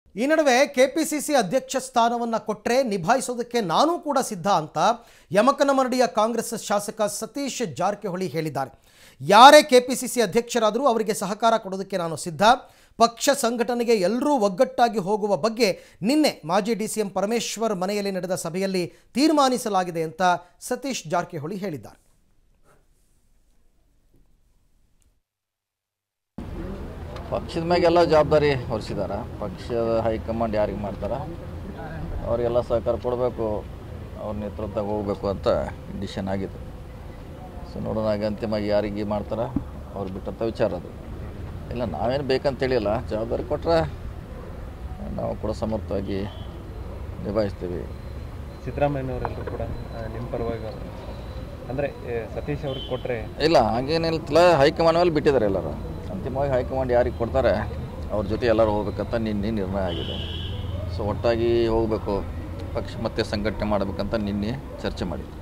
ಈ ನಡುವೆ ಕೆಪಿಸಿಸಿ ಅಧ್ಯಕ್ಷ ಸ್ಥಾನವನ್ನು ಕೊಟ್ಟರೆ ನಿಭಾಯಿಸೋದಕ್ಕೆ ನಾನೂ ಕೂಡ ಸಿದ್ಧ ಅಂತ ಯಮಕನಮರಡಿಯ ಕಾಂಗ್ರೆಸ್ ಶಾಸಕ ಸತೀಶ್ ಜಾರಕಿಹೊಳಿ ಹೇಳಿದ್ದಾರೆ ಯಾರೇ ಕೆಪಿಸಿಸಿ ಅಧ್ಯಕ್ಷರಾದರೂ ಅವರಿಗೆ ಸಹಕಾರ ಕೊಡೋದಕ್ಕೆ ನಾನು ಸಿದ್ಧ ಪಕ್ಷ ಸಂಘಟನೆಗೆ ಎಲ್ಲರೂ ಒಗ್ಗಟ್ಟಾಗಿ ಹೋಗುವ ಬಗ್ಗೆ ನಿನ್ನೆ ಮಾಜಿ ಡಿ ಸಿ ಎಂ ಪರಮೇಶ್ವರ್ ಮನೆಯಲ್ಲಿ ನಡೆದ ಸಭೆಯಲ್ಲಿ ತೀರ್ಮಾನಿಸಲಾಗಿದೆ ಅಂತ ಸತೀಶ್ ಜಾರಕಿಹೊಳಿ ಹೇಳಿದ್ದಾರೆ ಪಕ್ಷದ ಮ್ಯಾಗೆಲ್ಲ ಜವಾಬ್ದಾರಿ ಹೊರಿಸಿದಾರ ಪಕ್ಷದ ಹೈಕಮಾಂಡ್ ಯಾರಿಗೆ ಮಾಡ್ತಾರ ಅವರಿಗೆಲ್ಲ ಸಹಕಾರ ಕೊಡಬೇಕು ಅವ್ರ ನೇತೃತ್ವದಾಗ ಹೋಗಬೇಕು ಅಂತ ಡಿಸಿಷನ್ ಆಗಿದೆ ಸೊ ನೋಡೋಣ ಆಗ ಅಂತಿಮವಾಗಿ ಯಾರಿಗೆ ಮಾಡ್ತಾರ ಅವ್ರು ಬಿಟ್ಟಂಥ ವಿಚಾರ ಅದು ಇಲ್ಲ ನಾವೇನು ಬೇಕಂತೇಳಿಲ್ಲ ಜವಾಬ್ದಾರಿ ಕೊಟ್ಟರೆ ನಾವು ಕೂಡ ಸಮರ್ಥವಾಗಿ ನಿಭಾಯಿಸ್ತೀವಿ ಸಿದ್ದರಾಮಯ್ಯನವರೆಲ್ಲರೂ ಕೂಡ ನಿಮ್ಮ ಪರವಾಗಿ ಅಂದರೆ ಸತೀಶ್ ಅವ್ರಿಗೆ ಕೊಟ್ಟರೆ ಇಲ್ಲ ಹಾಗೇನಿಲ್ಲ ಹೈಕಮಾಂಡ್ ಮೇಲೆ ಬಿಟ್ಟಿದ್ದಾರೆ ಎಲ್ಲರೂ ಅಂತಿಮವಾಗಿ ಹೈಕಮಾಂಡ್ ಯಾರಿಗೆ ಕೊಡ್ತಾರೆ ಅವ್ರ ಜೊತೆ ಎಲ್ಲರೂ ಹೋಗ್ಬೇಕಂತ ನಿನ್ನೆ ನಿರ್ಣಯ ಆಗಿದೆ ಸೊ ಒಟ್ಟಾಗಿ ಹೋಗಬೇಕು ಪಕ್ಷ ಮತ್ತೆ ಸಂಘಟನೆ ಮಾಡಬೇಕಂತ ನಿನ್ನೆ ಚರ್ಚೆ ಮಾಡಿದ್ವಿ